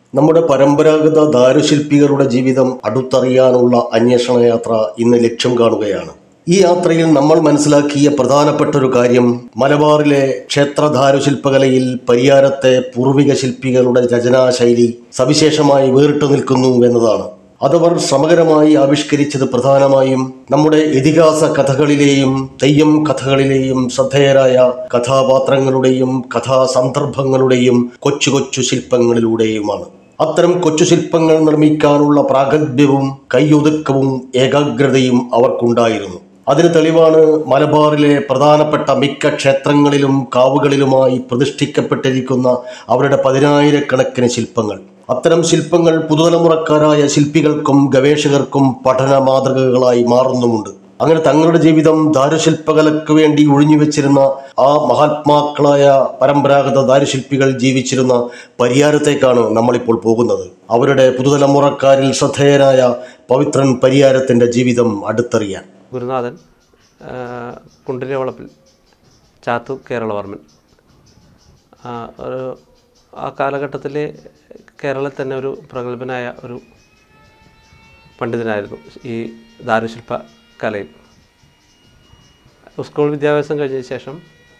നമ്മുടെ പരമ്പരാഗത ദാരുശില്പികളുടെ ജീവിതം അടുത്തറിയാനുള്ള അന്വേഷണ യാത്ര ഇന്ന് ലക്ഷ്യം കാണുകയാണ് ഈ യാത്രയിൽ നമ്മൾ മനസ്സിലാക്കിയ പ്രധാനപ്പെട്ട ഒരു കാര്യം മലബാറിലെ ക്ഷേത്ര ദാരുശില്പകലയിൽ പരിയാരത്തെ പൂർവിക ശില്പികളുടെ രചനാശൈലി സവിശേഷമായി വേറിട്ടു നിൽക്കുന്നു എന്നതാണ് അതവർ ശ്രമകരമായി ആവിഷ്കരിച്ചത് പ്രധാനമായും നമ്മുടെ ഇതിഹാസ കഥകളിലെയും തെയ്യം കഥകളിലെയും ശ്രദ്ധേയരായ കഥാപാത്രങ്ങളുടെയും കഥാസന്ദർഭങ്ങളുടെയും കൊച്ചു കൊച്ചു ശില്പങ്ങളിലൂടെയുമാണ് അത്തരം കൊച്ചു ശില്പങ്ങൾ നിർമ്മിക്കാനുള്ള പ്രാഗൽഭ്യവും കൈയൊതുക്കവും ഏകാഗ്രതയും അവർക്കുണ്ടായിരുന്നു അതിന് തെളിവാണ് മലബാറിലെ പ്രധാനപ്പെട്ട മിക്ക ക്ഷേത്രങ്ങളിലും കാവുകളിലുമായി പ്രതിഷ്ഠിക്കപ്പെട്ടിരിക്കുന്ന അവരുടെ പതിനായിരക്കണക്കിന് ശില്പങ്ങൾ അത്തരം ശില്പങ്ങൾ പുതുതലമുറക്കാരായ ശില്പികൾക്കും ഗവേഷകർക്കും പഠന മാതൃകകളായി മാറുന്നുമുണ്ട് അങ്ങനെ തങ്ങളുടെ ജീവിതം ദാരുശില്പകലയ്ക്ക് വേണ്ടി ഒഴിഞ്ഞുവെച്ചിരുന്ന ആ മഹാത്മാക്കളായ പരമ്പരാഗത ദാരുശില്പികൾ ജീവിച്ചിരുന്ന പരിയാരത്തേക്കാണ് നമ്മളിപ്പോൾ പോകുന്നത് അവരുടെ പുതുതലമുറക്കാരിൽ ശ്രദ്ധേയനായ പവിത്രൻ പരിയാരത്തിന്റെ ജീവിതം അടുത്തറിയാൻ ഗുരുനാഥൻ ആ, കുണ്ടിരവളപ്പിൽ ചാത്തു കേരളവർമ്മൻ ആ, ഒരു ആ കാലഘട്ടത്തിൽ കേരളത്തിൽ തന്നെ ഒരു പ്രഗത്ഭനായ ഒരു പണ്ഡിതനായിരുന്നു ഈ ദാരുശില്പ കലയിൽ സ്കൂൾ വിദ്യാഭ്യാസം കഴിഞ്ഞ ശേഷം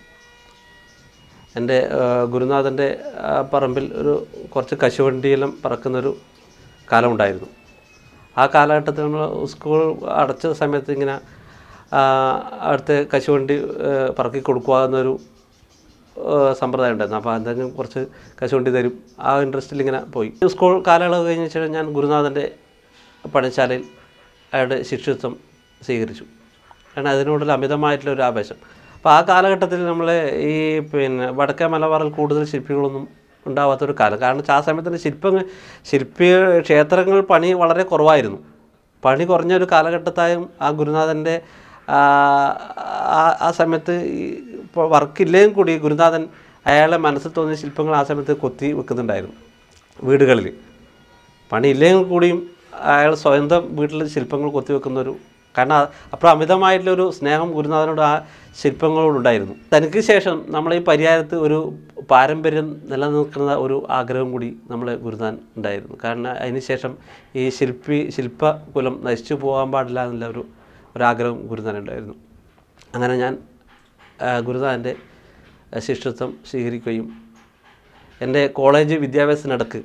എൻ്റെ ആ, ഗുരുനാഥൻ്റെ ആ, പറമ്പിൽ ഒരു കുറച്ച് കശുവണ്ടിയെല്ലാം പറക്കുന്നൊരു കാലമുണ്ടായിരുന്നു ആ കാലഘട്ടത്തിൽ നമ്മൾ സ്കൂൾ അടച്ച സമയത്ത് ഇങ്ങനെ ആ, അടുത്ത കശുവണ്ടി ആ, പറക്കി കൊടുക്കുക എന്നൊരു ആ, സമ്പ്രദായം ഉണ്ടായിരുന്നു അപ്പോൾ എന്തെങ്കിലും കുറച്ച് കശുവണ്ടി തരും ആ ഇൻട്രസ്റ്റിൽ ഇങ്ങനെ പോയി സ്കൂൾ കാലയളവ് കഴിഞ്ഞ ശേഷം ഞാൻ ഗുരുനാഥൻ്റെ പണിശാലയിൽ അയാളുടെ ശിഷ്യത്വം സ്വീകരിച്ചു കാരണം അതിനോടുള്ള അമിതമായിട്ടുള്ള ഒരു ആവേശം അപ്പോൾ ആ കാലഘട്ടത്തിൽ നമ്മൾ ഈ പിന്നെ വടക്കേ മലബാറിൽ കൂടുതൽ ശില്പികളൊന്നും ഉണ്ടാവാത്തൊരു കാലം കാരണം ആ സമയത്തിന് ശില്പങ്ങൾ ശില്പി ക്ഷേത്രങ്ങൾ പണി വളരെ കുറവായിരുന്നു പണി കുറഞ്ഞ ഒരു കാലഘട്ടത്തായും ആ ഗുരുനാഥൻ്റെ ആ ആ- ആ സമയത്ത് ഈ ഇപ്പോൾ വർക്കില്ലേയും കൂടി ഗുരുനാഥൻ അയാളെ മനസ്സിൽ തോന്നിയ ശില്പങ്ങൾ ആ സമയത്ത് കൊത്തി വെക്കുന്നുണ്ടായിരുന്നു വീടുകളിൽ പണിയില്ലെങ്കിൽ കൂടിയും അയാൾ സ്വന്തം വീട്ടിൽ ശില്പങ്ങൾ കൊത്തിവെക്കുന്ന ഒരു കാരണം ആ- അപ്പോൾ അമിതമായിട്ടുള്ളൊരു സ്നേഹം ഗുരുനാഥനോട് ആ ശില്പങ്ങളോടുണ്ടായിരുന്നു തനിക്ക് ശേഷം നമ്മൾ ഈ പരിഹാരത്ത് ഒരു പാരമ്പര്യം നിലനിൽക്കുന്ന ഒരു ആഗ്രഹം കൂടി നമ്മളെ ഗുരുനാഥൻ ഉണ്ടായിരുന്നു കാരണം അതിന് ശേഷം ഈ ശില്പി ശില്പകുലം നശിച്ചു പോകാൻ പാടില്ല എന്നുള്ള ഒരു ഒരാഗ്രഹം ഗുരുനാഥൻ ഉണ്ടായിരുന്നു അങ്ങനെ ഞാൻ ആ, ഗുരുനാഥൻ്റെ ശിഷ്യത്വം സ്വീകരിക്കുകയും എൻ്റെ കോളേജ് വിദ്യാഭ്യാസത്തിനിടക്ക്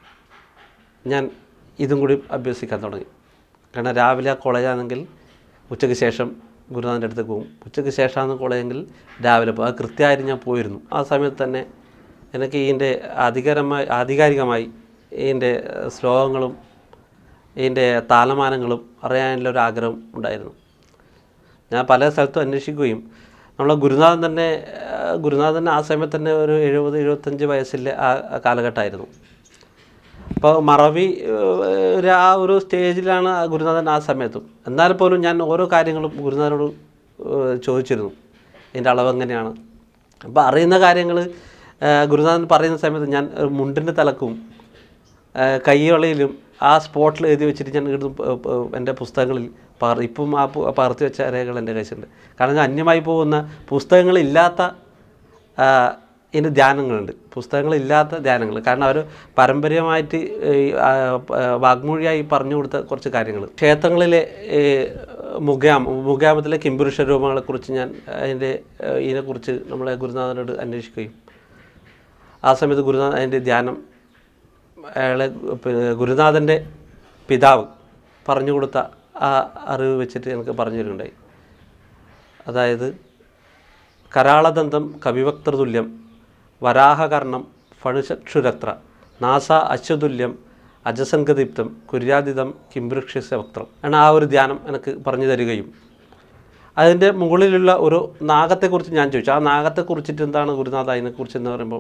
ഞാൻ ഇതും കൂടി അഭ്യസിക്കാൻ തുടങ്ങി കാരണം രാവിലെ കോളേജാണെങ്കിൽ ഉച്ചയ്ക്ക് ശേഷം ഗുരുനാഥൻ്റെ അടുത്തേക്ക് പോകും ഉച്ചയ്ക്ക് ശേഷമാണ് കോളേജെങ്കിൽ രാവിലെ പോകും അത് കൃത്യമായിട്ട് ഞാൻ പോയിരുന്നു ആ സമയത്ത് തന്നെ എനിക്ക് ഇതിൻ്റെ അധികാരമായി ആധികാരികമായി ഇതിൻ്റെ ശ്ലോകങ്ങളും ഇതിൻ്റെ താളമാനങ്ങളും അറിയാനുള്ള ഒരു ആഗ്രഹം ഉണ്ടായിരുന്നു ഞാൻ പല സ്ഥലത്തും അന്വേഷിക്കുകയും നമ്മളെ ഗുരുനാഥൻ തന്നെ ആ, ഗുരുനാഥൻ ആ സമയത്ത് തന്നെ ഒരു എഴുപത് എഴുപത്തഞ്ച് വയസ്സിലെ ആ ആ കാലഘട്ടമായിരുന്നു അപ്പോൾ മറവി ഏഹ്, ഒരു ആ ഒരു സ്റ്റേജിലാണ് ആ ഗുരുനാഥൻ ആ സമയത്തും എന്നാൽ പോലും ഞാൻ ഓരോ കാര്യങ്ങളും ഗുരുനാഥനോട് ഏഹ്, ചോദിച്ചിരുന്നു ഇതിൻ്റെ അളവ് എങ്ങനെയാണ് അപ്പോൾ അറിയുന്ന കാര്യങ്ങൾ ഗുരുനാഥൻ പറയുന്ന സമയത്ത് ഞാൻ ഒരു മുണ്ടിൻ്റെ തലക്കും ഏഹ്, കൈവളയിലും ആ സ്പോട്ടിൽ എഴുതി വെച്ചിട്ട് ഞാൻ ഇടും എൻ്റെ പുസ്തകങ്ങളിൽ പകർ ഇപ്പം ആ പു- പകർത്തി വെച്ച രേഖകൾ എൻ്റെ കയ്യിലുണ്ട് കാരണം അന്യമായി പോകുന്ന പുസ്തകങ്ങളില്ലാത്ത ആ, ഇതിന് ധ്യാനങ്ങളുണ്ട് പുസ്തകങ്ങളില്ലാത്ത ധ്യാനങ്ങൾ കാരണം അവർ പാരമ്പര്യമായിട്ട് ഈ, ആ, ആ, വാഗ്മൊഴിയായി പറഞ്ഞു കൊടുത്ത കുറച്ച് കാര്യങ്ങൾ ക്ഷേത്രങ്ങളിലെ ഈ, മുഖാം മുഖാമത്തിലെ കിംപുരുഷ രൂപങ്ങളെക്കുറിച്ച് ഞാൻ അതിൻ്റെ ആ, ഇതിനെക്കുറിച്ച് നമ്മളെ ഗുരുനാഥനോട് അന്വേഷിക്കുകയും ആ സമയത്ത് ഗുരുനാഥൻ അതിൻ്റെ ധ്യാനം അയാളെ പിന്നെ ഗുരുനാഥൻ്റെ പിതാവ് പറഞ്ഞു കൊടുത്ത ആ അറിവ് വെച്ചിട്ട് എനിക്ക് പറഞ്ഞു തരുന്നുണ്ടായി അതായത് കരാളദന്തം കവിവക്തൃതുല്യം വരാഹകർണം ഫണുചക്ഷുരത്ര നാസ അശ്വതുല്യം അജസംഗദീപ്തം കുര്യാദിതം കിംവൃക്ഷസ്യ വക്ത്രം ആണ് ആ ഒരു ധ്യാനം എനിക്ക് പറഞ്ഞു തരികയും അതിൻ്റെ മുകളിലുള്ള ഒരു നാഗത്തെക്കുറിച്ച് ഞാൻ ചോദിച്ചു ആ നാഗത്തെക്കുറിച്ചിട്ട് എന്താണ് ഗുരുനാഥ അതിനെക്കുറിച്ച് എന്ന് പറയുമ്പോൾ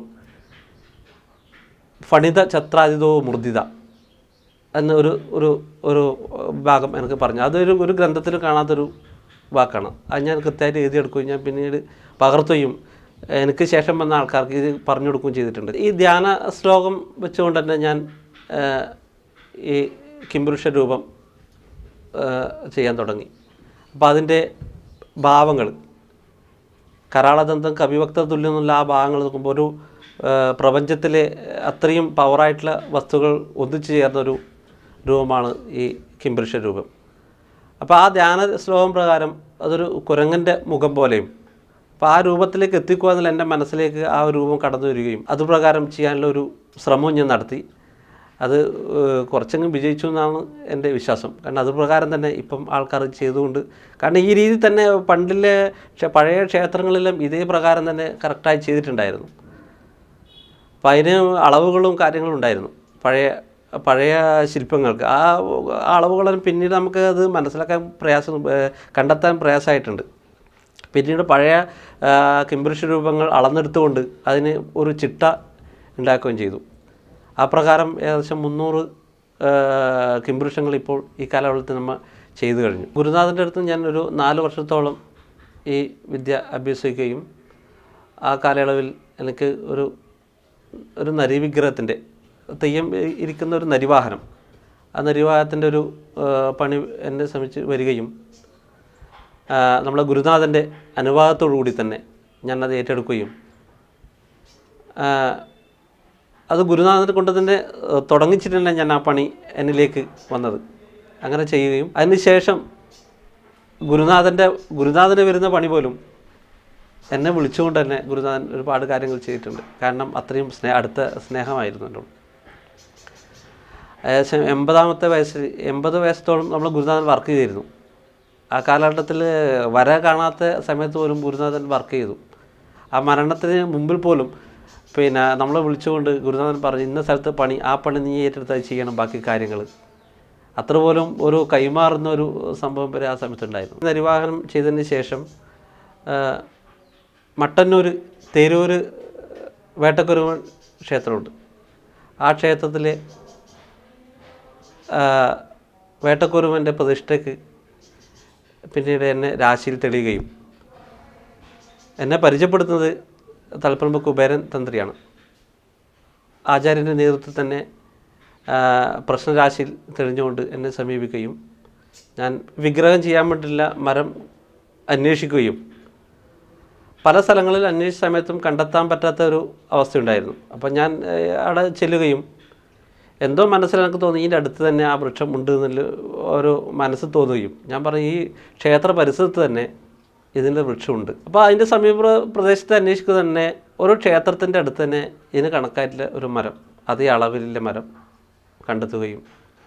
ഫണിത ഛത്രാദിതോ മൃദിത എന്ന ഒരു ഒരു ഒരു ഭാഗം എനിക്ക് പറഞ്ഞു അതൊരു ഒരു ഗ്രന്ഥത്തിൽ കാണാത്തൊരു വാക്കാണ് അത് ഞാൻ കൃത്യമായിട്ട് എഴുതിയെടുക്കുകയും ഞാൻ പിന്നീട് പകർത്തുകയും എനിക്ക് ശേഷം വന്ന ആൾക്കാർക്ക് ഇത് പറഞ്ഞു കൊടുക്കുകയും ചെയ്തിട്ടുണ്ട് ഈ ധ്യാന ശ്ലോകം വെച്ചുകൊണ്ട് തന്നെ ഞാൻ ആ, ഈ കിംപുരുഷ രൂപം ആ, ചെയ്യാൻ തുടങ്ങി അപ്പോൾ അതിൻ്റെ ഭാവങ്ങൾ കരാളദന്തം കവിഭക്ത തുല്യം എന്നുള്ള ആ ഭാഗങ്ങൾ നോക്കുമ്പോൾ ഒരു പ്രപഞ്ചത്തിലെ അത്രയും പവറായിട്ടുള്ള വസ്തുക്കൾ ഒന്നിച്ചു ചേർന്നൊരു രൂപമാണ് ഈ കിംപുരുഷ രൂപം അപ്പോൾ ആ ധ്യാന ശ്ലോകം പ്രകാരം അതൊരു കുരങ്ങൻ്റെ മുഖം പോലെയും അപ്പോൾ ആ രൂപത്തിലേക്ക് എത്തിക്കുക എന്നുള്ള എൻ്റെ മനസ്സിലേക്ക് ആ ഒരു രൂപം കടന്നു വരികയും അതുപ്രകാരം ചെയ്യാനുള്ള ഒരു ശ്രമവും ഞാൻ നടത്തി അത് ഏഹ്, കുറച്ചെങ്കിലും വിജയിച്ചു എന്നാണ് എൻ്റെ വിശ്വാസം കാരണം അതുപ്രകാരം തന്നെ ഇപ്പം ആൾക്കാർ ചെയ്തുകൊണ്ട് കാരണം ഈ രീതി തന്നെ പണ്ടിലെ ക്ഷേ- പഴയ ക്ഷേത്രങ്ങളിലും ഇതേ പ്രകാരം തന്നെ കറക്റ്റായി ചെയ്തിട്ടുണ്ടായിരുന്നു അപ്പം അതിന് അളവുകളും കാര്യങ്ങളും ഉണ്ടായിരുന്നു പഴയ പഴയ ശില്പങ്ങൾക്ക് ആ അളവുകളും പിന്നീട് നമുക്ക് അത് മനസ്സിലാക്കാൻ പ്രയാസം ഏഹ് കണ്ടെത്താൻ പ്രയാസമായിട്ടുണ്ട് പിന്നീട് പഴയ ആ, കിംപുരുഷ രൂപങ്ങൾ അളന്നെടുത്തുകൊണ്ട് അതിന് ഒരു ചിട്ട ഉണ്ടാക്കുകയും ചെയ്തു ആ പ്രകാരം ഏകദേശം മുന്നൂറ് കിംപുരുഷങ്ങൾ ഇപ്പോൾ ഈ കാലഘട്ടത്തിൽ നമ്മൾ ചെയ്തു കഴിഞ്ഞു ഗുരുനാഥൻ്റെ അടുത്ത് ഞാൻ ഒരു നാല് വർഷത്തോളം ഈ വിദ്യ അഭ്യസിക്കുകയും ആ കാലയളവിൽ എനിക്ക് ഒരു ഒരു നരിവിഗ്രഹത്തിൻ്റെ തെയ്യം ഇരിക്കുന്ന ഒരു നരിവാഹനം ആ നരിവാഹനത്തിൻ്റെ ഒരു ആ, പണി എന്നെ ശ്രമിച്ച് വരികയും ആ, നമ്മളെ ഗുരുനാഥൻ്റെ അനുവാദത്തോടു കൂടി തന്നെ ഞാനത് ഏറ്റെടുക്കുകയും ആ, അത് ഗുരുനാഥനെ കൊണ്ട് തന്നെ ഏഹ്, തുടങ്ങിച്ചിട്ടല്ല ഞാൻ ആ പണി എന്നിലേക്ക് വന്നത് അങ്ങനെ ചെയ്യുകയും അതിനുശേഷം ഗുരുനാഥൻ്റെ ഗുരുനാഥന് വരുന്ന പണി പോലും എന്നെ വിളിച്ചുകൊണ്ട് തന്നെ ഗുരുനാഥൻ ഒരുപാട് കാര്യങ്ങൾ ചെയ്തിട്ടുണ്ട് കാരണം അത്രയും സ്നേഹ അടുത്ത സ്നേഹമായിരുന്നു എന്നോട് ഏകദേശം എൺപതാമത്തെ വയസ്സിൽ എൺപത് വയസ്സത്തോളം നമ്മൾ ഗുരുനാഥൻ വർക്ക് ചെയ്തിരുന്നു ആ കാലഘട്ടത്തിൽ വര കാണാത്ത സമയത്ത് പോലും ഗുരുനാഥൻ വർക്ക് ചെയ്തു ആ മരണത്തിന് മുമ്പിൽ പോലും പിന്നെ നമ്മളെ വിളിച്ചുകൊണ്ട് ഗുരുനാഥൻ പറഞ്ഞു ഇന്ന സ്ഥലത്ത് പണി ആ പണി നീ ഏറ്റെടുത്ത് ചെയ്യണം ബാക്കി കാര്യങ്ങൾ അത്ര പോലും ഒരു കൈമാറുന്ന ഒരു സംഭവം വരെ ആ സമയത്തുണ്ടായിരുന്നു നിർവാഹനം ചെയ്തതിന് ശേഷം ആ, മട്ടന്നൂർ തേരൂർ വേട്ടക്കുരുവൻ ക്ഷേത്രമുണ്ട് ആ ക്ഷേത്രത്തിലെ ആ, വേട്ടക്കുരുവൻ്റെ പ്രതിഷ്ഠയ്ക്ക് പിന്നീട് എന്നെ രാശിയിൽ തെളിയുകയും എന്നെ പരിചയപ്പെടുത്തുന്നത് തലപ്പറമ്പ് കുബേരൻ തന്ത്രിയാണ് ആചാര്യൻ്റെ നേതൃത്വത്തിൽ തന്നെ ആ, പ്രശ്നരാശിയിൽ തെളിഞ്ഞുകൊണ്ട് എന്നെ സമീപിക്കുകയും ഞാൻ വിഗ്രഹം ചെയ്യാൻ വേണ്ടിയുള്ള മരം അന്വേഷിക്കുകയും പല സ്ഥലങ്ങളിൽ അന്വേഷിച്ച സമയത്തും കണ്ടെത്താൻ പറ്റാത്ത ഒരു അവസ്ഥയുണ്ടായിരുന്നു അപ്പം ഞാൻ ഏഹ്, അവിടെ ചെല്ലുകയും എന്തോ മനസ്സിൽ എനിക്ക് തോന്നി ഇതിൻ്റെ അടുത്ത് തന്നെ ആ വൃക്ഷം ഉണ്ട് എന്നുള്ള ഒരു മനസ്സ് തോന്നുകയും ഞാൻ പറഞ്ഞു ഈ ക്ഷേത്ര പരിസരത്ത് തന്നെ ഇതിൻ്റെ വൃക്ഷമുണ്ട് അപ്പോൾ അതിൻ്റെ സമീപ പ്രദേശത്ത് അന്വേഷിക്കുക തന്നെ ഒരു ക്ഷേത്രത്തിൻ്റെ അടുത്ത് തന്നെ ഇതിന് കണക്കായിട്ടുള്ള ഒരു മരം അതേ അളവിലുള്ള മരം കണ്ടെത്തുകയും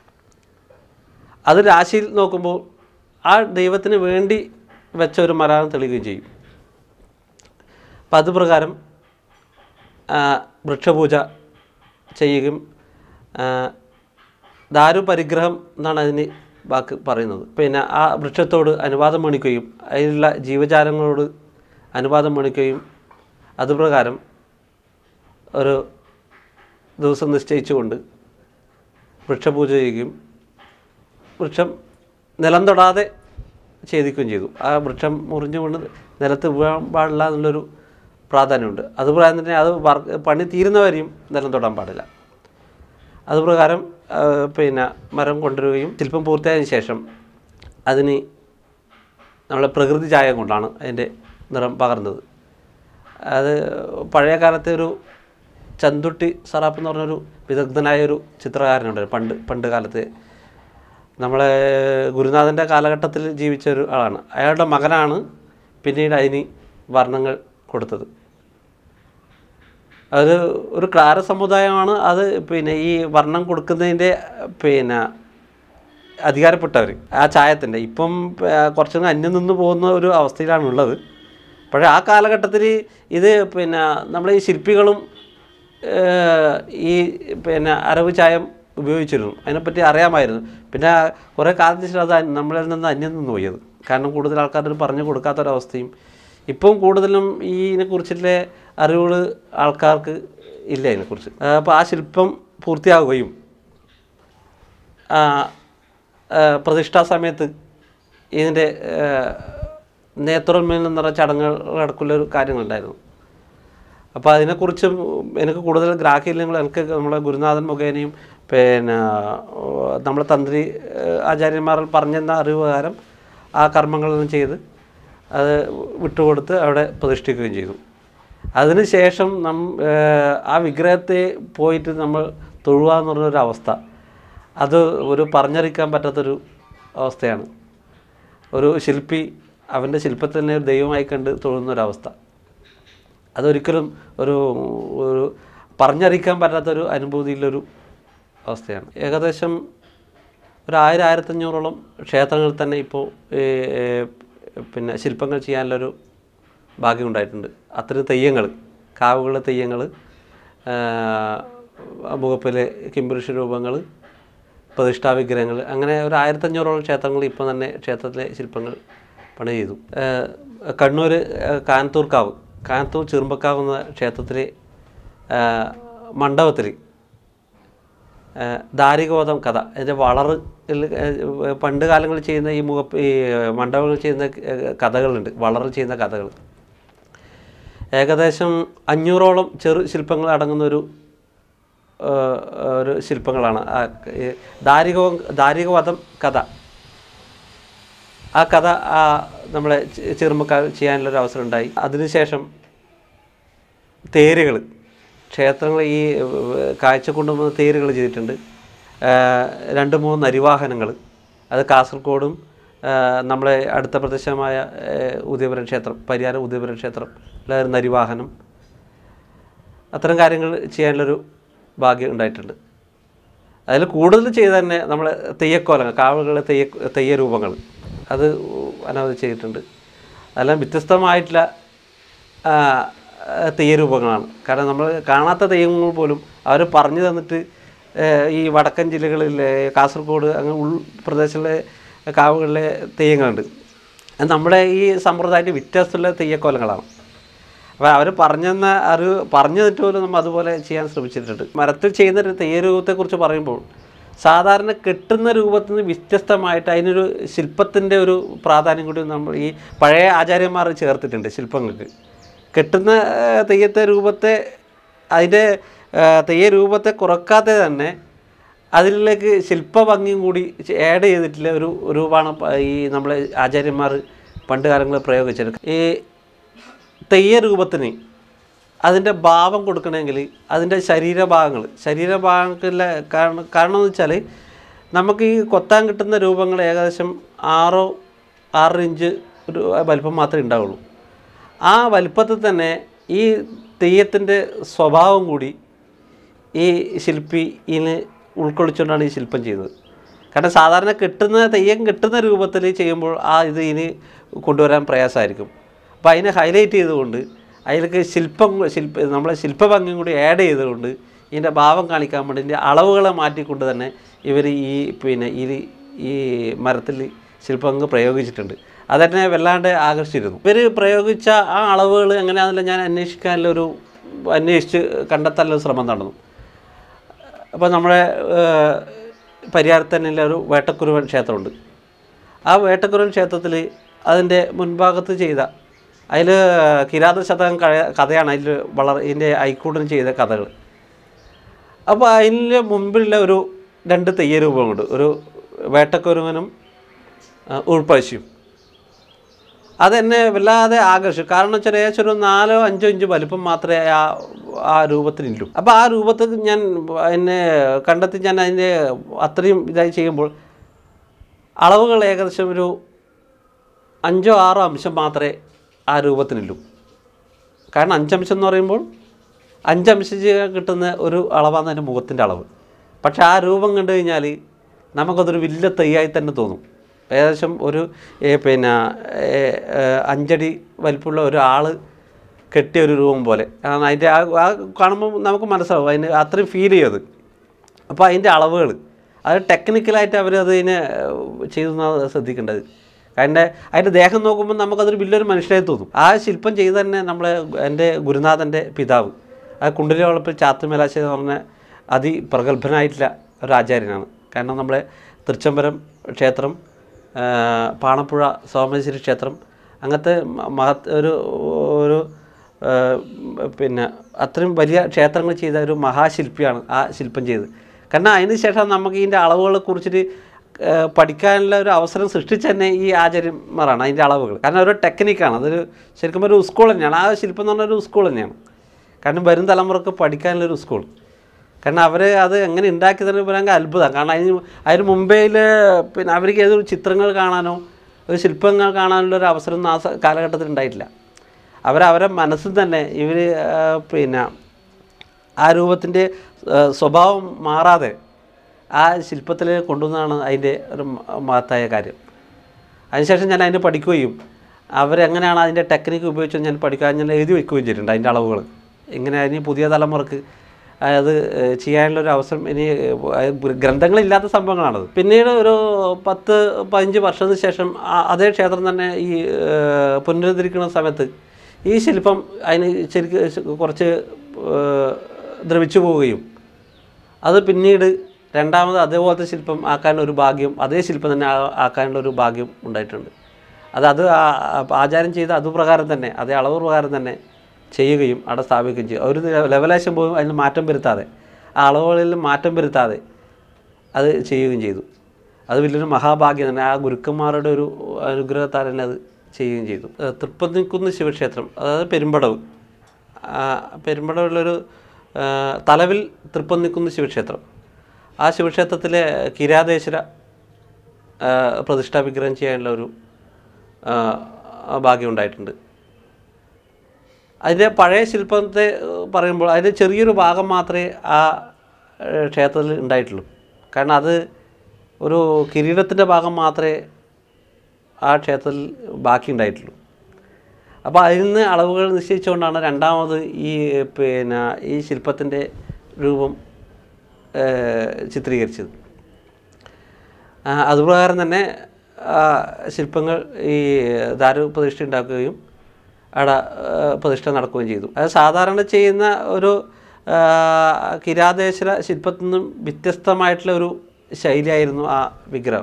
അത് രാശിയിൽ നോക്കുമ്പോൾ ആ ദൈവത്തിന് വേണ്ടി വെച്ച ഒരു മരമാണ് തെളിയുകയും ചെയ്യും അപ്പം അത് പ്രകാരം ആ, വൃക്ഷപൂജ ചെയ്യുകയും ആ, ദാരുപരിഗ്രഹം എന്നാണ് അതിന് വാക്ക് പറയുന്നത് പിന്നെ ആ വൃക്ഷത്തോട് അനുവാദം മേണിക്കുകയും അതിലുള്ള ജീവജാലങ്ങളോട് അനുവാദം മേണിക്കുകയും അതുപ്രകാരം ഒരു ദിവസം നിശ്ചയിച്ചുകൊണ്ട് വൃക്ഷപൂജ ചെയ്യുകയും വൃക്ഷം നിലം തൊടാതെ ഛേദിക്കുകയും ചെയ്തു ആ വൃക്ഷം മുറിഞ്ഞുകൊണ്ട് നിലത്ത് വീഴാൻ പാടില്ല എന്നുള്ളൊരു പ്രാധാന്യമുണ്ട് അതുപ്രകാരം തന്നെ അത് വർക്ക് പണി തീരുന്നവരെയും നിലം തൊടാൻ പാടില്ല അതുപ്രകാരം ആ, പിന്നെ മരം കൊണ്ടുവരികയും ശില്പം പൂർത്തിയായതിനു ശേഷം അതിന് നമ്മളെ പ്രകൃതി ചായം കൊണ്ടാണ് അതിൻ്റെ നിറം പകർന്നത് അത് പഴയ കാലത്തെ ഒരു ചന്തുട്ടി സറാപ്പ് എന്ന് പറഞ്ഞൊരു വിദഗ്ധനായ ഒരു ചിത്രകാരനുണ്ട് പണ്ട് പണ്ട് കാലത്ത് നമ്മളെ ഗുരുനാഥൻ്റെ കാലഘട്ടത്തിൽ ജീവിച്ച ഒരു ആളാണ് അയാളുടെ മകനാണ് പിന്നീട് അതിന് വർണ്ണങ്ങൾ കൊടുത്തത് അത് ഒരു ക്ലാര സമുദായമാണ് അത് പിന്നെ ഈ വർണ്ണം കൊടുക്കുന്നതിൻ്റെ പിന്നെ അധികാരപ്പെട്ടവർ ആ ചായത്തിൻ്റെ ഇപ്പം ആ, കുറച്ചൊന്ന് അന്യം നിന്ന് പോകുന്ന ഒരു അവസ്ഥയിലാണ് ഉള്ളത് പക്ഷേ ആ കാലഘട്ടത്തിൽ ഇത് പിന്നെ നമ്മുടെ ഈ ശില്പികളും ഏഹ്, ഈ പിന്നെ അരവ് ചായം ഉപയോഗിച്ചിരുന്നു അതിനെപ്പറ്റി അറിയാമായിരുന്നു പിന്നെ കുറേ കാലത്തിന് ശേഷം അത് അന്യ- നമ്മളിൽ നിന്ന് അന്യം നിന്ന് പോയത് കാരണം കൂടുതൽ ആൾക്കാർ പറഞ്ഞു കൊടുക്കാത്തൊരവസ്ഥയും ഇപ്പം കൂടുതലും ഈ ഇതിനെക്കുറിച്ചുള്ള അറിവുകൾ ആൾക്കാർക്ക് ഇല്ല ഇതിനെക്കുറിച്ച് അപ്പോൾ ആ ശില്പം പൂർത്തിയാവുകയും ആ, ആ, പ്രതിഷ്ഠാ സമയത്ത് ഇതിൻ്റെ നേത്രോന്മേൽ നിന്നുള്ള ചടങ്ങുകൾ അടക്കമുള്ള ഒരു കാര്യങ്ങളുണ്ടായിരുന്നു അപ്പോൾ അതിനെക്കുറിച്ച് എനിക്ക് കൂടുതൽ ഗ്രാഹ്യങ്ങൾ എനിക്ക് നമ്മളെ ഗുരുനാഥൻ മുഖേനയും പിന്നെ ഓ, നമ്മളെ തന്ത്രി ഏഹ്, ആചാര്യന്മാർ പറഞ്ഞെന്ന അറിവ് പ്രകാരം ആ കർമ്മങ്ങളെല്ലാം ചെയ്ത് അത് വിട്ടുകൊടുത്ത് അവിടെ പ്രതിഷ്ഠിക്കുകയും ചെയ്തു അതിനുശേഷം നം ഏഹ് ആ വിഗ്രഹത്തെ പോയിട്ട് നമ്മൾ തൊഴുക എന്ന് പറഞ്ഞൊരു അവസ്ഥ അത് ഒരു പറഞ്ഞറിയിക്കാൻ പറ്റാത്തൊരു അവസ്ഥയാണ് ഒരു ശില്പി അവൻ്റെ ശില്പത്തിനെ ഒരു ദൈവമായി കണ്ട് തൊഴുന്നൊരവസ്ഥ അതൊരിക്കലും ഒരു ഒരു പറഞ്ഞറിയിക്കാൻ പറ്റാത്തൊരു അനുഭൂതിയിലൊരു അവസ്ഥയാണ് ഏകദേശം ഒരു ആയിരം ആയിരത്തഞ്ഞൂറോളം ക്ഷേത്രങ്ങളിൽ തന്നെ ഇപ്പോൾ പിന്നെ ശില്പങ്ങൾ ചെയ്യാനുള്ളൊരു ഭാഗ്യം ഉണ്ടായിട്ടുണ്ട് അത്രയും തെയ്യങ്ങൾ കാവുകളിലെ തെയ്യങ്ങൾ മുഖപ്പിലെ കിംപുരുഷ രൂപങ്ങൾ പ്രതിഷ്ഠാ വിഗ്രഹങ്ങൾ അങ്ങനെ ഒരു ആയിരത്തഞ്ഞൂറോളം ക്ഷേത്രങ്ങൾ ഇപ്പോൾ തന്നെ ക്ഷേത്രത്തിലെ ശില്പങ്ങൾ പണി ചെയ്തു ഏഹ് കണ്ണൂർ ഏഹ് കാനത്തൂർക്കാവ് കാനത്തൂർ ചെറുമ്പക്കാവ് എന്ന ക്ഷേത്രത്തിലെ മണ്ഡപത്തിൽ ദാരികോതം കഥ അതിൻ്റെ വളറ് പണ്ട് കാലങ്ങളിൽ ചെയ്യുന്ന ഈ മുഖ ഈ മണ്ഡപങ്ങൾ ചെയ്യുന്ന ഏഹ് കഥകളുണ്ട് വളറ് ചെയ്യുന്ന കഥകൾ ഏകദേശം അഞ്ഞൂറോളം ചെറു ശില്പങ്ങൾ അടങ്ങുന്ന ഒരു ഏഹ്, ഒരു ശില്പങ്ങളാണ് ആ ഈ ദാരിക ദാരികവധം കഥ ആ കഥ ആ നമ്മളെ ചെ- ചെറുമക്കാർ ചെയ്യാനുള്ളൊരു അവസരം ഉണ്ടായി അതിനുശേഷം തേരുകൾ ക്ഷേത്രങ്ങൾ ഈ ഏഹ്, കാഴ്ച കൊണ്ടുവന്ന തേരുകൾ ചെയ്തിട്ടുണ്ട് ഏഹ്, രണ്ട് മൂന്ന് നരിവാഹനങ്ങൾ അത് കാസർഗോഡും ഏഹ്, നമ്മളെ അടുത്ത പ്രദേശമായ ഏഹ്, ഉദയപുരം ക്ഷേത്രം പരിയാരം ഉദയപുരം ക്ഷേത്രം ഒരു നരിവാഹനം അത്തരം കാര്യങ്ങൾ ചെയ്യാനുള്ളൊരു ഭാഗ്യം ഉണ്ടായിട്ടുണ്ട് അതിൽ കൂടുതൽ ചെയ്ത് തന്നെ നമ്മൾ തെയ്യക്കോലങ്ങൾ കാവുകളിലെ തെയ്യ തെയ്യ രൂപങ്ങൾ അത് അനവധി ചെയ്തിട്ടുണ്ട് അതെല്ലാം വ്യത്യസ്തമായിട്ടുള്ള ആ, തെയ്യ രൂപങ്ങളാണ് കാരണം നമ്മൾ കാണാത്ത തെയ്യങ്ങൾ പോലും അവർ പറഞ്ഞു തന്നിട്ട് ഏഹ്, ഈ വടക്കൻ ജില്ലകളിലെ കാസർഗോഡ് അങ്ങനെ ഉൾ പ്രദേശങ്ങളിലെ കാവുകളിലെ തെയ്യങ്ങളുണ്ട് അത് നമ്മുടെ ഈ സമ്പ്രദായത്തിൽ വ്യത്യാസമുള്ള തെയ്യക്കോലങ്ങളാണ് അപ്പോൾ അവർ പറഞ്ഞെന്ന അറിവ് പറഞ്ഞു തന്നിട്ട് പോലും നമ്മൾ അതുപോലെ ചെയ്യാൻ ശ്രമിച്ചിട്ടുണ്ട് മരത്തിൽ ചെയ്യുന്ന ഒരു തെയ്യരൂപത്തെക്കുറിച്ച് പറയുമ്പോൾ സാധാരണ കെട്ടുന്ന രൂപത്തിൽ നിന്ന് വ്യത്യസ്തമായിട്ട് അതിനൊരു ശില്പത്തിൻ്റെ ഒരു പ്രാധാന്യം കൂടി നമ്മൾ ഈ പഴയ ആചാര്യന്മാർ ചേർത്തിട്ടുണ്ട് ശില്പങ്ങൾക്ക് കെട്ടുന്ന ആ, തെയ്യത്തെ രൂപത്തെ അതിൻ്റെ ആ, തെയ്യ രൂപത്തെ കുറക്കാതെ തന്നെ അതിലേക്ക് ശില്പഭംഗിയും കൂടി ആഡ് ചെയ്തിട്ടുള്ള ഒരു രൂപമാണ് പ- ഈ നമ്മളെ ആചാര്യന്മാർ പണ്ട് കാലങ്ങളിൽ പ്രയോഗിച്ചത് ഈ തെയ്യ രൂപത്തിന് അതിൻ്റെ ഭാവം കൊടുക്കണമെങ്കിൽ അതിൻ്റെ ശരീരഭാഗങ്ങൾ ശരീരഭാഗങ്ങളിലെ കാരണം കാരണം എന്ന് വെച്ചാൽ നമുക്ക് ഈ കൊത്താൻ കിട്ടുന്ന രൂപങ്ങൾ ഏകദേശം ആറോ ആറ് ഇഞ്ച് ഒരു വലിപ്പം മാത്രമേ ഉണ്ടാവുള്ളൂ ആ വലിപ്പത്തിൽ തന്നെ ഈ തെയ്യത്തിൻ്റെ സ്വഭാവം കൂടി ഈ ശില്പി ഇതിന് ഉൾക്കൊള്ളിച്ചുകൊണ്ടാണ് ഈ ശില്പം ചെയ്തത് കാരണം സാധാരണ കിട്ടുന്ന തെയ്യം കിട്ടുന്ന രൂപത്തിൽ ചെയ്യുമ്പോൾ ആ ഇത് ഇനി കൊണ്ടുവരാൻ പ്രയാസമായിരിക്കും അപ്പോൾ അതിനെ ഹൈലൈറ്റ് ചെയ്തുകൊണ്ട് അതിലേക്ക് ശില്പം ശില്പ നമ്മളെ ശില്പഭംഗിയും കൂടി ആഡ് ചെയ്തുകൊണ്ട് ഇതിൻ്റെ ഭാവം കാണിക്കാൻ വേണ്ടി ഇതിൻ്റെ അളവുകളെ മാറ്റിക്കൊണ്ട് തന്നെ ഇവർ ഈ പിന്നെ ഈ ഈ മരത്തിൽ ശില്പങ്ങൾ പ്രയോഗിച്ചിട്ടുണ്ട് അതെന്നെ വല്ലാണ്ട് ആകർഷിച്ചിരുന്നു ഇവർ പ്രയോഗിച്ച ആ അളവുകൾ എങ്ങനെയാണെന്നില്ല ഞാൻ അന്വേഷിക്കാനുള്ള ഒരു അന്വേഷിച്ച് കണ്ടെത്താനുള്ള ശ്രമം നടന്നു അപ്പോൾ നമ്മുടെ ഏഹ്, പരിയാരത്ത് തന്നെയുള്ള ഒരു വേട്ടക്കുരുവൻ ക്ഷേത്രമുണ്ട് ആ വേട്ടക്കുരുവൻ ക്ഷേത്രത്തിൽ അതിൻ്റെ മുൻഭാഗത്ത് ചെയ്ത അതിൽ കിരാത ശതകം കഴ- കഥയാണ് അതിൽ വളരെ ഇതിൻ്റെ ഐക്കൂടൻ ചെയ്ത കഥകൾ അപ്പോൾ അതിൻ്റെ മുമ്പിലുള്ള ഒരു രണ്ട് തെയ്യരൂപമുണ്ട് ഒരു വേട്ടക്കുരുവനും ആ, ഉൾപ്പശിയും അതെന്നെ വല്ലാതെ ആകർഷിച്ചു കാരണം വെച്ചാൽ ഏകദേശം ഒരു നാലോ അഞ്ചോ ഇഞ്ച് വലിപ്പം മാത്രമേ ആ ആ രൂപത്തിനുള്ളൂ അപ്പോൾ ആ രൂപത്തിൽ ഞാൻ എന്നെ കണ്ടെത്തി ഞാൻ അതിൻ്റെ അത്രയും ഇതായി ചെയ്യുമ്പോൾ അളവുകൾ ഏകദേശം ഒരു അഞ്ചോ ആറോ അംശം മാത്രമേ ആ രൂപത്തിനുള്ളൂ കാരണം അഞ്ചംശം എന്ന് പറയുമ്പോൾ അഞ്ചംശം കിട്ടുന്ന ഒരു അളവാണ് അതിൻ്റെ മുഖത്തിൻ്റെ അളവ് പക്ഷെ ആ രൂപം കണ്ടു കഴിഞ്ഞാൽ നമുക്കതൊരു വലിയ തെയ്യായി തന്നെ തോന്നും ഏകദേശം ഒരു ഏ, പിന്നെ ഏ, ഏ, അഞ്ചടി വലിപ്പമുള്ള ഒരാൾ കെട്ടിയ ഒരു രൂപം പോലെ കാരണം അതിൻ്റെ ആ ആ കാണുമ്പോൾ നമുക്ക് മനസ്സിലാവും അതിന് അത്രയും ഫീൽ ചെയ്യത് അപ്പോൾ അതിൻ്റെ അളവുകൾ അത് ടെക്നിക്കലായിട്ട് അവർ അതിനെ ചെയ്തെന്നാണ് ശ്രദ്ധിക്കേണ്ടത് അതിൻ്റെ അതിൻ്റെ ദേഹം നോക്കുമ്പോൾ നമുക്കതൊരു വലിയൊരു മനുഷ്യരായി തോന്നും ആ ശില്പം ചെയ്ത് തന്നെ നമ്മളെ എൻ്റെ ഗുരുനാഥൻ്റെ പിതാവ് ആ കുണ്ടിലെ വളപ്പിൽ ചാത്തുമേലാശ്ശേരി എന്ന് പറഞ്ഞ അതിപ്രഗത്ഭനായിട്ടുള്ള ഒരു ആചാര്യനാണ് കാരണം നമ്മളെ തൃച്ചംബരം ക്ഷേത്രം ആ, പാണപ്പുഴ സോമേശ്വരി ക്ഷേത്രം അങ്ങനത്തെ മ- മഹത് ഒരു ഒരു ആ, പിന്നെ അത്രയും വലിയ ക്ഷേത്രങ്ങൾ ചെയ്ത ഒരു മഹാശില്പിയാണ് ആ ശില്പം ചെയ്തത് കാരണം അതിന് ശേഷം നമുക്ക് ഇതിൻ്റെ അളവുകളെ കുറിച്ചിട്ട് ഏഹ് പഠിക്കാനുള്ള ഒരു അവസരം സൃഷ്ടിച്ച തന്നെ ഈ ആചാര്യന്മാരാണ് അതിൻ്റെ അളവുകൾ കാരണം ഒരു ടെക്നിക്കാണ് അതൊരു ശരിക്കും ഒരു സ്കൂൾ തന്നെയാണ് ആ ശില്പം എന്ന് പറഞ്ഞാൽ ഒരു സ്കൂൾ തന്നെയാണ് കാരണം വരും തലമുറക്ക് പഠിക്കാനുള്ളൊരു സ്കൂൾ കാരണം അവർ അത് എങ്ങനെ ഉണ്ടാക്കി തന്നെ ഭയങ്കര അത്ഭുതം കാരണം അതിന് അതിന് മുംബൈയിൽ പിന്നെ അവർക്ക് ഏതൊരു ചിത്രങ്ങൾ കാണാനോ ഒരു ശില്പങ്ങൾ കാണാനുള്ള ഒരു അവസരം ഒന്നും ആ സ- കാലഘട്ടത്തിൽ ഉണ്ടായിട്ടില്ല അവർ അവരെ മനസ്സിൽ തന്നെ ഇവർ പിന്നെ ആ രൂപത്തിൻ്റെ സ്വഭാവം മാറാതെ ആ ശില്പത്തിൽ കൊണ്ടുവന്നതാണ് അതിൻ്റെ ഒരു മ- മഹത്തായ കാര്യം അതിനുശേഷം ഞാൻ അതിന് പഠിക്കുകയും അവരെങ്ങനെയാണ് അതിൻ്റെ ടെക്നിക്ക് ഉപയോഗിച്ച് ഞാൻ പഠിക്കാൻ ഞാൻ എഴുതി വയ്ക്കുകയും ചെയ്തിട്ടുണ്ട് അതിൻ്റെ അളവുകൾ ഇങ്ങനെ ഇനി പുതിയ തലമുറക്ക് അത് ഏഹ്, ചെയ്യാനുള്ള ഒരു അവസരം ഇനി ഏഹ്, ഗ്രന്ഥങ്ങളില്ലാത്ത സംഭവങ്ങളാണത് പിന്നീട് ഒരു പത്ത് പതിനഞ്ച് വർഷത്തിന് ശേഷം ആ- അതേ ക്ഷേത്രം തന്നെ ഈ ഏഹ്, പുനരുദ്ധരിക്കുന്ന സമയത്ത് ഈ ശില്പം അതിന് ശരിക്കും കുറച്ച് ഏഹ്, ദ്രവിച്ചു പോവുകയും അത് പിന്നീട് രണ്ടാമത് അതേപോലത്തെ ശില്പം ആക്കാനുള്ള ഒരു ഭാഗ്യം അതേ ശില്പം തന്നെ ആ- ആക്കാനുള്ള ഒരു ഭാഗ്യം ഉണ്ടായിട്ടുണ്ട് അത് അത് ആ- ആ- ആചാരം ചെയ്ത അതുപ്രകാരം തന്നെ അതേ അളവ് പ്രകാരം തന്നെ ചെയ്യുകയും അവിടെ സ്ഥാപിക്കുകയും ചെയ്യും ഒരു ലെവലേശം പോലും അതിന് മാറ്റം വരുത്താതെ ആ അളവുകളിൽ മാറ്റം വരുത്താതെ അത് ചെയ്യുകയും ചെയ്തു അത് വലിയൊരു മഹാഭാഗ്യം തന്നെ ആ ഗുരുക്കന്മാരുടെ ഒരു അനുഗ്രഹത്താൽ തന്നെ അത് ചെയ്യുകയും ചെയ്തു ഏഹ് തൃപ്പതിക്കുന്ന് ശിവക്ഷേത്രം അതായത് പെരുമ്പടവ് ആ പെരുമ്പടവുള്ളൊരു ആ, തലവിൽ തൃപ്പന്നിക്കുന്ന് ശിവക്ഷേത്രം ആ ശിവക്ഷേത്രത്തിലെ കിരാതേശ്വര ആ, പ്രതിഷ്ഠാ വിഗ്രഹം ചെയ്യാനുള്ള ഒരു ആ, ഭാഗ്യം ഉണ്ടായിട്ടുണ്ട് അതിൻ്റെ പഴയ ശില്പത്തെ ഏഹ്, പറയുമ്പോൾ അതിൻ്റെ ചെറിയൊരു ഭാഗം മാത്രമേ ആ ഏഹ്, ക്ഷേത്രത്തിൽ ഉണ്ടായിട്ടുള്ളൂ കാരണം അത് ഒരു കിരീടത്തിൻ്റെ ഭാഗം മാത്രമേ ആ ക്ഷേത്രത്തിൽ ബാക്കി ഉണ്ടായിട്ടുള്ളൂ അപ്പോൾ അതിൽ നിന്ന് അളവുകൾ നിശ്ചയിച്ചുകൊണ്ടാണ് രണ്ടാമത് ഈ പിന്നെ ഈ ശില്പത്തിൻ്റെ രൂപം ഏഹ്, ചിത്രീകരിച്ചത് ആ, അതുപ്രകാരം തന്നെ ആ, ശില്പങ്ങൾ ഈ ദാരു പ്രതിഷ്ഠ ഉണ്ടാക്കുകയും അവിടെ ആ, പ്രതിഷ്ഠ നടക്കുകയും ചെയ്തു അത് സാധാരണ ചെയ്യുന്ന ഒരു ആ, കിരാതേശ്വര ശില്പത്തിൽ നിന്നും വ്യത്യസ്തമായിട്ടുള്ള ഒരു ശൈലിയായിരുന്നു ആ വിഗ്രഹം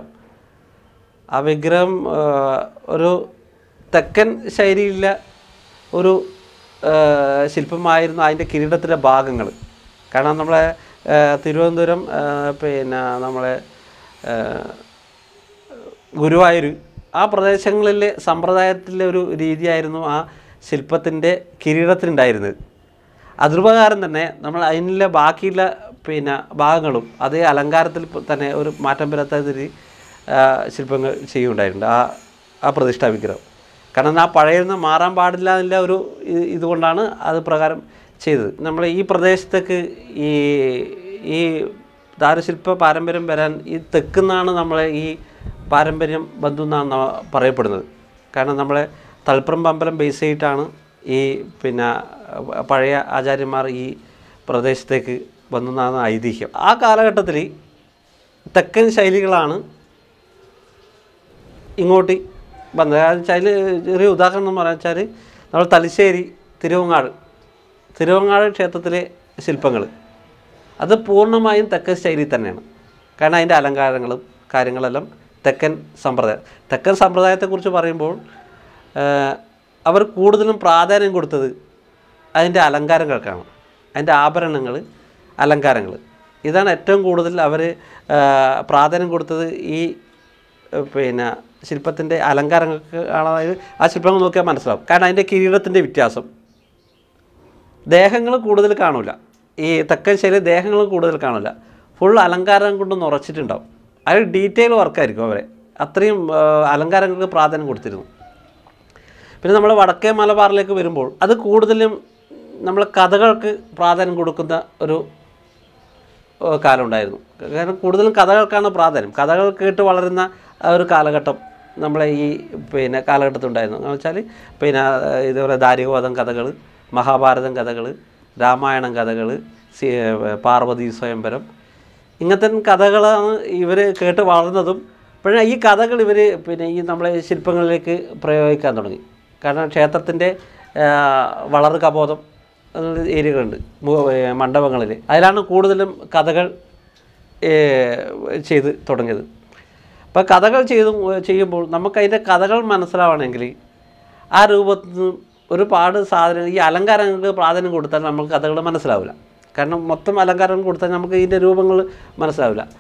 ആ വിഗ്രഹം ആ, ഒരു തെക്കൻ ശൈലിയിലുള്ള ഒരു ആ, ശില്പമായിരുന്നു അതിൻ്റെ കിരീടത്തിൻ്റെ ഭാഗങ്ങൾ കാരണം നമ്മളെ ആ, തിരുവനന്തപുരം ആ, പിന്നെ നമ്മളെ ആ, ഗുരുവായൂർ ആ പ്രദേശങ്ങളിലെ സമ്പ്രദായത്തിലെ ഒരു രീതിയായിരുന്നു ആ ശില്പത്തിൻ്റെ കിരീടത്തിനുണ്ടായിരുന്നത് അതുപ്രകാരം തന്നെ നമ്മൾ അതിനുള്ള ബാക്കിയുള്ള പിന്നെ ഭാഗങ്ങളും അതേ അലങ്കാരത്തിൽ പ- തന്നെ ഒരു മാറ്റം വരാത്ത രീതി ആ, ശില്പങ്ങൾ ചെയ്യുണ്ടായിട്ടുണ്ട് ആ ആ പ്രതിഷ്ഠാ വിഗ്രഹം കാരണം ആ പഴയ നിന്ന് മാറാൻ പാടില്ല എന്നുള്ള ഒരു ഇത് ഇതുകൊണ്ടാണ് അത് പ്രകാരം ചെയ്തത് നമ്മൾ ഈ പ്രദേശത്തേക്ക് ഈ ഈ ദാരുശില്പ പാരമ്പര്യം വരാൻ ഈ തെക്കുന്നാണ് നമ്മളെ ഈ പാരമ്പര്യം ബന്ധു എന്നാണ് ന- പറയപ്പെടുന്നത് കാരണം നമ്മളെ തളിപ്പറമ്പ് അമ്പലം ബേസ് ചെയ്തിട്ടാണ് ഈ പിന്നെ അഹ് പഴയ ആചാര്യന്മാർ ഈ പ്രദേശത്തേക്ക് വന്നെന്നാണ് ഐതിഹ്യം ആ കാലഘട്ടത്തിൽ തെക്കൻ ശൈലികളാണ് ഇങ്ങോട്ട് വന്നത് അതെന്ന് വെച്ചാൽ ചെറിയ ഉദാഹരണം എന്ന് പറയാൻ വെച്ചാൽ നമ്മൾ തലശ്ശേരി തിരുവങ്ങാട് തിരുവങ്ങാട് ക്ഷേത്രത്തിലെ ശില്പങ്ങൾ അത് പൂർണ്ണമായും തെക്കൻ ശൈലി തന്നെയാണ് കാരണം അതിൻ്റെ അലങ്കാരങ്ങളും കാര്യങ്ങളെല്ലാം തെക്കൻ സമ്പ്രദായം തെക്കൻ സമ്പ്രദായത്തെക്കുറിച്ച് പറയുമ്പോൾ ആ, അവർ കൂടുതലും പ്രാധാന്യം കൊടുത്തത് അതിൻ്റെ അലങ്കാരങ്ങൾക്കാണ് അതിൻ്റെ ആഭരണങ്ങൾ അലങ്കാരങ്ങൾ ഇതാണ് ഏറ്റവും കൂടുതൽ അവർ പ്രാധാന്യം കൊടുത്തത് ഈ ഏഹ് പിന്നെ ശില്പത്തിൻ്റെ അലങ്കാരങ്ങൾക്ക് ആണ് അതായത് ആ ശില്പങ്ങൾ നോക്കിയാൽ മനസ്സിലാവും കാരണം അതിൻ്റെ കിരീടത്തിൻ്റെ വ്യത്യാസം ദേഹങ്ങൾ കൂടുതൽ കാണില്ല ഈ തെക്കൻ ശൈലി ദേഹങ്ങൾ കൂടുതൽ കാണില്ല ഫുൾ അലങ്കാരം കൊണ്ട് നിറച്ചിട്ടുണ്ടാവും അത് ഡീറ്റെയിൽ വർക്കായിരിക്കും അവരെ അത്രയും ആ, അലങ്കാരങ്ങൾക്ക് പ്രാധാന്യം കൊടുത്തിരുന്നു പിന്നെ നമ്മൾ വടക്കേ മലബാറിലേക്ക് വരുമ്പോൾ അത് കൂടുതലും നമ്മൾ കഥകൾക്ക് പ്രാധാന്യം കൊടുക്കുന്ന ഒരു ഏഹ് കാലം ഉണ്ടായിരുന്നു കാരണം കൂടുതലും കഥകൾക്കാണ് പ്രാധാന്യം കഥകൾ കേട്ട് വളരുന്ന ആ ഒരു കാലഘട്ടം നമ്മളെ ഈ പിന്നെ കാലഘട്ടത്തിൽ ഉണ്ടായിരുന്നു എന്ന് വെച്ചാൽ പിന്നെ ഏഹ് ഇതേപോലെ ദാരികവധം കഥകൾ മഹാഭാരതം കഥകൾ രാമായണം കഥകൾ പാർവതി സ്വയംവരം ഇങ്ങനത്തെ കഥകളാണ് ഇവർ കേട്ട് വളർന്നതും പക്ഷേ ഈ കഥകൾ ഇവർ പിന്നെ ഈ നമ്മളെ ശില്പങ്ങളിലേക്ക് പ്രയോഗിക്കാൻ തുടങ്ങി കാരണം ക്ഷേത്രത്തിൻ്റെ വളർ കബോധം എന്നുള്ള ഏരിയകളുണ്ട് മണ്ഡപങ്ങളിൽ അതിലാണ് കൂടുതലും കഥകൾ ഏഹ്, ചെയ്ത് തുടങ്ങിയത് അപ്പോൾ കഥകൾ ചെയ്തു ചെയ്യുമ്പോൾ നമുക്കതിൻ്റെ കഥകൾ മനസ്സിലാവണമെങ്കിൽ ആ രൂപത്തിൽ നിന്ന് ഒരുപാട് സാധനം ഈ അലങ്കാരങ്ങൾക്ക് പ്രാധാന്യം കൊടുത്താൽ നമുക്ക് കഥകൾ മനസ്സിലാവില്ല കാരണം മൊത്തം അലങ്കാരം കൊടുത്താൽ നമുക്ക് ഇതിൻ്റെ രൂപങ്ങൾ മനസ്സിലാവില്ല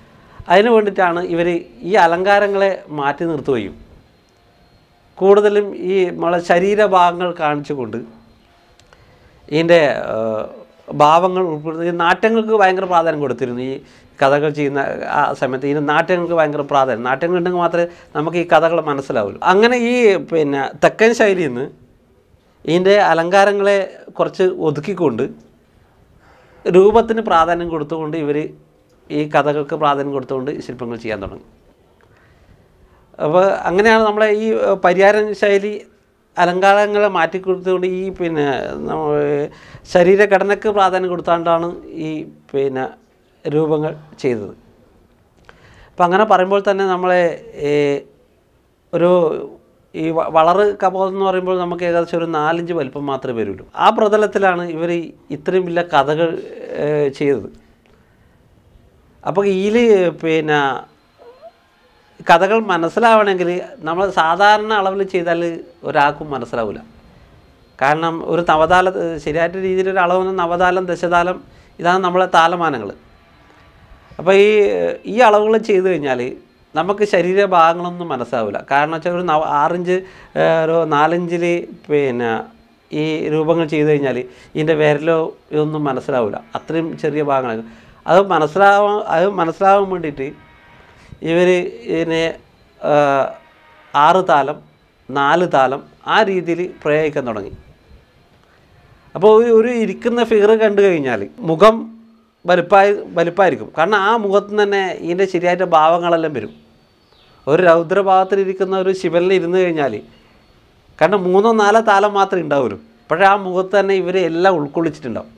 അതിന് വേണ്ടിയിട്ടാണ് ഇവർ ഈ അലങ്കാരങ്ങളെ മാറ്റി നിർത്തുകയും കൂടുതലും ഈ നമ്മളെ ശരീരഭാഗങ്ങൾ കാണിച്ചുകൊണ്ട് ഇതിൻ്റെ ഭാവങ്ങൾ ഉൾപ്പെടുത്തി ഈ നാട്യങ്ങൾക്ക് ഭയങ്കര പ്രാധാന്യം കൊടുത്തിരുന്നു ഈ കഥകൾ ചെയ്യുന്ന ആ സമയത്ത് ഇതിന് നാട്യങ്ങൾക്ക് ഭയങ്കര പ്രാധാന്യം നാട്യങ്ങൾ ഉണ്ടെങ്കിൽ മാത്രമേ നമുക്ക് ഈ കഥകൾ മനസ്സിലാവുള്ളൂ അങ്ങനെ ഈ പിന്നെ തെക്കൻ ശൈലിയിൽ നിന്ന് ഇതിൻ്റെ അലങ്കാരങ്ങളെ കുറച്ച് ഒതുക്കിക്കൊണ്ട് രൂപത്തിന് പ്രാധാന്യം കൊടുത്തുകൊണ്ട് ഇവർ ഈ കഥകൾക്ക് പ്രാധാന്യം കൊടുത്തുകൊണ്ട് ശില്പങ്ങൾ ചെയ്യാൻ തുടങ്ങി അപ്പോൾ അങ്ങനെയാണ് നമ്മളെ ഈ ഏഹ്, പരിഹാരം ശൈലി അലങ്കാരങ്ങളെ മാറ്റിക്കൊടുത്തുകൊണ്ട് ഈ പിന്നെ നമ്മ ശരീരഘടനയ്ക്ക് പ്രാധാന്യം കൊടുത്താണ്ടാണ് ഈ പിന്നെ രൂപങ്ങൾ ചെയ്തത് അപ്പം അങ്ങനെ പറയുമ്പോൾ തന്നെ നമ്മളെ ഏ, ഒരു ഈ വ- വളറ് കബോധം എന്ന് പറയുമ്പോൾ നമുക്ക് ഏകദേശം ഒരു നാലഞ്ച് വലിപ്പം മാത്രമേ വരുള്ളൂ ആ പ്രതലത്തിലാണ് ഇവർ ഇത്രയും വലിയ കഥകൾ ഏ, ചെയ്തത് അപ്പോൾ ഇതിൽ പിന്നെ കഥകൾ മനസ്സിലാവണമെങ്കിൽ നമ്മൾ സാധാരണ അളവിൽ ചെയ്താൽ ഒരാൾക്കും മനസ്സിലാവില്ല കാരണം ഒരു നവതാല ശരിയായിട്ട് രീതിയിൽ ഒരു അളവ് നവതാലം ദശതാലം ഇതാണ് നമ്മളെ താലമാനങ്ങൾ അപ്പോൾ ഈ ഈ അളവുകൾ ചെയ്ത് കഴിഞ്ഞാൽ നമുക്ക് ശരീരഭാഗങ്ങളൊന്നും മനസ്സിലാവില്ല കാരണം വെച്ചാൽ ഒരു നവ ആറിഞ്ച് ഏഹ്, ഒരു നാലഞ്ചിൽ പിന്നെ ഈ രൂപങ്ങൾ ചെയ്ത് കഴിഞ്ഞാൽ ഇതിൻ്റെ വിരലോ ഇതൊന്നും മനസ്സിലാവില്ല അത്രയും ചെറിയ ഭാഗങ്ങൾ അത് മനസ്സിലാവാൻ അത് മനസ്സിലാവാൻ വേണ്ടിയിട്ട് ഇവർ ഇതിനെ ഏഹ്, ആറ് താലം നാല് താലം ആ രീതിയിൽ പ്രയോഗിക്കാൻ തുടങ്ങി അപ്പോൾ ഒരു ഒരു ഇരിക്കുന്ന ഫിഗർ കണ്ടു കഴിഞ്ഞാൽ മുഖം വലുപ്പമായി വലുപ്പമായിരിക്കും കാരണം ആ മുഖത്ത് നിന്ന് തന്നെ ഇതിൻ്റെ ശരിയായിട്ട് ഭാവങ്ങളെല്ലാം വരും ഒരു രൗദ്രഭാവത്തിലിരിക്കുന്ന ഒരു ശിവനിൽ ഇരുന്ന് കഴിഞ്ഞാൽ കാരണം മൂന്നോ നാലോ താലം മാത്രമേ ഉണ്ടാവുള്ളൂ പക്ഷേ ആ മുഖത്ത് തന്നെ ഇവർ എല്ലാം ഉൾക്കൊള്ളിച്ചിട്ടുണ്ടാവും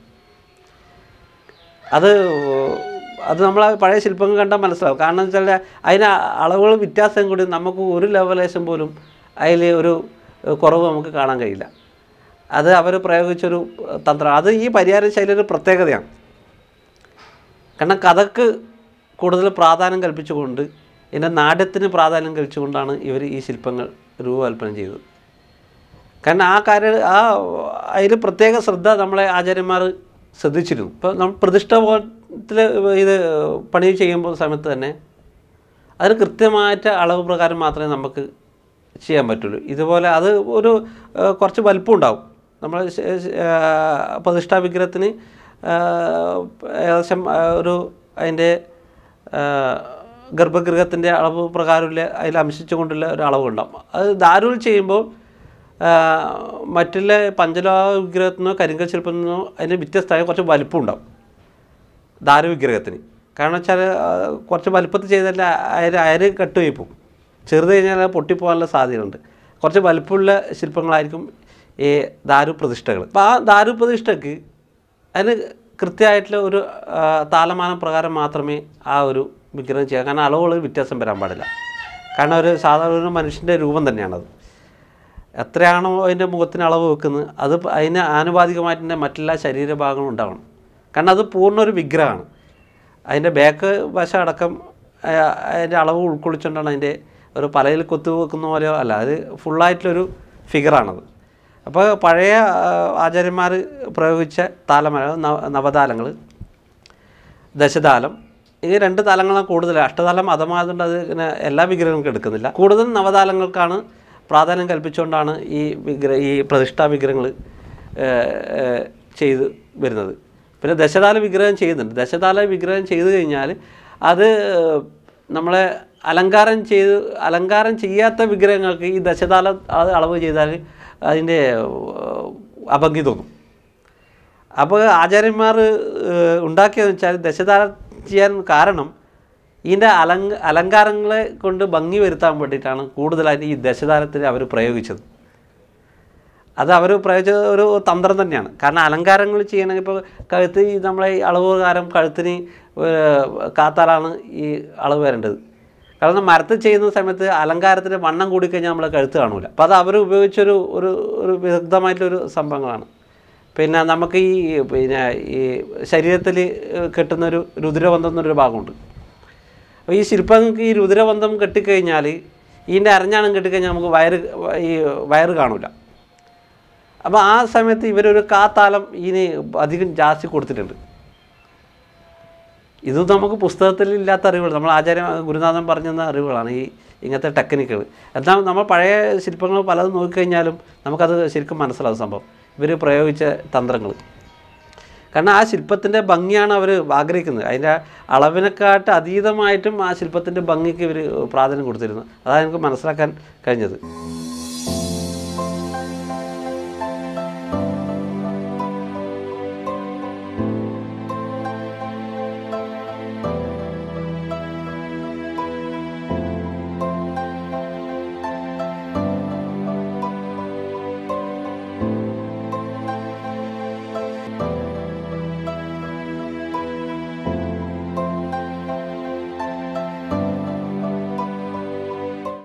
അത് അത് നമ്മൾ പഴയ ശില്പങ്ങൾ കണ്ടാൽ മനസ്സിലാവും കാരണം വെച്ചാൽ അതിന് അളവുകൾ വ്യത്യാസം കൂടി നമുക്ക് ഒരു ലെവലേശം പോലും അതിൽ ഒരു കുറവ് നമുക്ക് കാണാൻ കഴിയില്ല അത് അവർ പ്രയോഗിച്ചൊരു തന്ത്രം അത് ഈ പരിഹാര ശൈലിയുടെ പ്രത്യേകതയാണ് കാരണം കഥക്ക് കൂടുതൽ പ്രാധാന്യം കൽപ്പിച്ചുകൊണ്ട് ഇതിൻ്റെ നാട്യത്തിന് പ്രാധാന്യം കൽപ്പിച്ചുകൊണ്ടാണ് ഇവർ ഈ ശില്പങ്ങൾ രൂപകൽപ്പന ചെയ്തത് കാരണം ആ കാര്യം ആ അതിൽ പ്രത്യേക ശ്രദ്ധ നമ്മളെ ആചാര്യന്മാർ ശ്രദ്ധിച്ചിരുന്നു ഇപ്പോൾ നമ്മൾ പ്രതിഷ്ഠ പോലത്തിൽ ഇത് പണി ചെയ്യുമ്പോൾ സമയത്ത് തന്നെ അതിന് കൃത്യമായിട്ട് അളവ് പ്രകാരം മാത്രമേ നമുക്ക് ചെയ്യാൻ പറ്റുള്ളൂ ഇതുപോലെ അത് ഒരു ഏഹ്, കുറച്ച് വലിപ്പം ഉണ്ടാവും നമ്മൾ പ്രതിഷ്ഠാ വിഗ്രഹത്തിന് ഏഹ്, ഏകദേശം ഏഹ്, ഒരു അതിൻ്റെ ഗർഭഗൃഹത്തിൻ്റെ അളവ് പ്രകാരമുള്ള അതിൽ അംശിച്ചുകൊണ്ടുള്ള ഒരു അളവുണ്ടാവും അത് ദാരുവിൽ ചെയ്യുമ്പോൾ ആഹ് മറ്റുള്ള പഞ്ചലോഹ വിഗ്രഹത്തിനോ കരിങ്കൽ ശില്പത്തിനോ അതിന് വ്യത്യസ്തമായ കുറച്ച് വലിപ്പം ഉണ്ടാവും ദാരു വിഗ്രഹത്തിന് കാരണം വെച്ചാൽ കുറച്ച് വലിപ്പത്തിൽ ചെയ്താൽ അയര് അയര് കട്ടുപോയി പോകും ചെറുത് കഴിഞ്ഞാൽ അത് പൊട്ടിപ്പോകാനുള്ള സാധ്യതയുണ്ട് കുറച്ച് വലിപ്പമുള്ള ശില്പങ്ങളായിരിക്കും ഈ ദാരു പ്രതിഷ്ഠകൾ അപ്പോൾ ആ ദാരു പ്രതിഷ്ഠക്ക് അതിന് കൃത്യമായിട്ടുള്ള ഒരു ആ, താലമാനം പ്രകാരം മാത്രമേ ആ ഒരു വിഗ്രഹം ചെയ്യാൻ കാരണം അളവുകൾ വ്യത്യാസം വരാൻ പാടില്ല കാരണം ഒരു സാധാരണ ഒരു മനുഷ്യൻ്റെ രൂപം തന്നെയാണത് എത്രയാണോ അതിൻ്റെ മുഖത്തിന് അളവ് വെക്കുന്നത് അത് പ- അതിന് ആനുപാതികമായിട്ട് തന്നെ മറ്റെല്ലാ ശരീരഭാഗങ്ങളും ഉണ്ടാവണം കാരണം അത് പൂർണ്ണ ഒരു വിഗ്രഹമാണ് അതിൻ്റെ ബാക്ക് വശം അടക്കം ആ, അതിൻ്റെ അളവ് ഉൾക്കൊള്ളിച്ചുകൊണ്ടാണ് അതിൻ്റെ ഒരു പലയിൽ കൊത്തു വെക്കുന്ന പോലെയോ അല്ല അത് ഫുള്ളായിട്ടുള്ളൊരു ഫിഗറാണത് അപ്പോൾ പഴയ ആചാര്യന്മാർ പ്രയോഗിച്ച താലമല നവ നവതാലങ്ങൾ ദശതാലം ഈ രണ്ട് താലങ്ങളാണ് കൂടുതൽ അഷ്ടതാലം മതമായതുകൊണ്ട് അത് ഇങ്ങനെ എല്ലാ വിഗ്രഹങ്ങൾക്കും എടുക്കുന്നില്ല കൂടുതൽ നവതാലങ്ങൾക്കാണ് പ്രാധാന്യം കൽപ്പിച്ചുകൊണ്ടാണ് ഈ വിഗ്രഹ ഈ പ്രതിഷ്ഠാ വിഗ്രഹങ്ങൾ ചെയ്ത് വരുന്നത് പിന്നെ ദശതാല വിഗ്രഹം ചെയ്യുന്നുണ്ട് ദശതാല വിഗ്രഹം ചെയ്തു കഴിഞ്ഞാൽ അത് നമ്മളെ അലങ്കാരം ചെയ്ത് അലങ്കാരം ചെയ്യാത്ത വിഗ്രഹങ്ങൾക്ക് ഈ ദശതാല അത് അളവ് ചെയ്താൽ അതിൻ്റെ ഏഹ്, അഭംഗി തോന്നും അപ്പോൾ ആചാര്യന്മാർ ഉണ്ടാക്കിയതെന്ന് വെച്ചാൽ ദശതാരം ചെയ്യാൻ കാരണം ഇതിൻ്റെ അലങ്ക അലങ്കാരങ്ങളെ കൊണ്ട് ഭംഗി വരുത്താൻ വേണ്ടിയിട്ടാണ് കൂടുതലായിട്ട് ഈ ദശതാരത്തിന് അവർ പ്രയോഗിച്ചത് അത് അവർ പ്രയോഗിച്ച ഒരു തന്ത്രം തന്നെയാണ് കാരണം അലങ്കാരങ്ങൾ ചെയ്യണമെങ്കിൽ ഇപ്പോൾ കഴുത്ത് ഈ നമ്മളെ ഈ അളവ് പ്രകാരം കഴുത്തിന് ഏഹ്, കാത്താലാണ് ഈ അളവ് വരേണ്ടത് കാരണം മരത്തിൽ ചെയ്യുന്ന സമയത്ത് അലങ്കാരത്തിന് വണ്ണം കൂടിക്കഴിഞ്ഞാൽ നമ്മളെ കഴുത്ത് കാണൂല അപ്പോൾ അത് അവർ ഉപയോഗിച്ചൊരു ഒരു ഒരു വിദഗ്ധമായിട്ടൊരു സംഭവങ്ങളാണ് പിന്നെ നമുക്ക് ഈ പിന്നെ ഈ ശരീരത്തിൽ കെട്ടുന്നൊരു രുദ്രബന്ധം എന്നൊരു ഭാഗമുണ്ട് അപ്പോൾ ഈ ശില്പങ്ങൾക്ക് ഈ രുദ്രബന്ധം കെട്ടിക്കഴിഞ്ഞാൽ ഇതിൻ്റെ അരഞ്ഞാണം കെട്ടിക്കഴിഞ്ഞാൽ നമുക്ക് വയറ് ഈ വയറ് കാണില്ല അപ്പോൾ ആ സമയത്ത് ഇവരൊരു കാത്താലം ഇതിന് അധികം ജാസ്തി കൊടുത്തിട്ടുണ്ട് ഇത് നമുക്ക് പുസ്തകത്തിൽ ഇല്ലാത്ത അറിവുകൾ നമ്മൾ ആചാര്യ ഗുരുനാഥൻ പറഞ്ഞു തന്ന അറിവുകളാണ് ഈ ഇങ്ങനത്തെ ടെക്നിക്കുകൾ എന്നാൽ നമ്മൾ പഴയ ശില്പങ്ങൾ പലതും നോക്കിക്കഴിഞ്ഞാലും നമുക്കത് ശരിക്കും മനസ്സിലാവും സംഭവം ഇവർ പ്രയോഗിച്ച തന്ത്രങ്ങൾ കാരണം ആ ശില്പത്തിൻ്റെ ഭംഗിയാണ് അവർ ആഗ്രഹിക്കുന്നത് അതിൻ്റെ അളവിനെക്കാട്ട് അതീതമായിട്ടും ആ ശില്പത്തിൻ്റെ ഭംഗിക്ക് ഇവർ പ്രാധാന്യം കൊടുത്തിരുന്നു അതാണ് എനിക്ക് മനസ്സിലാക്കാൻ കഴിഞ്ഞത്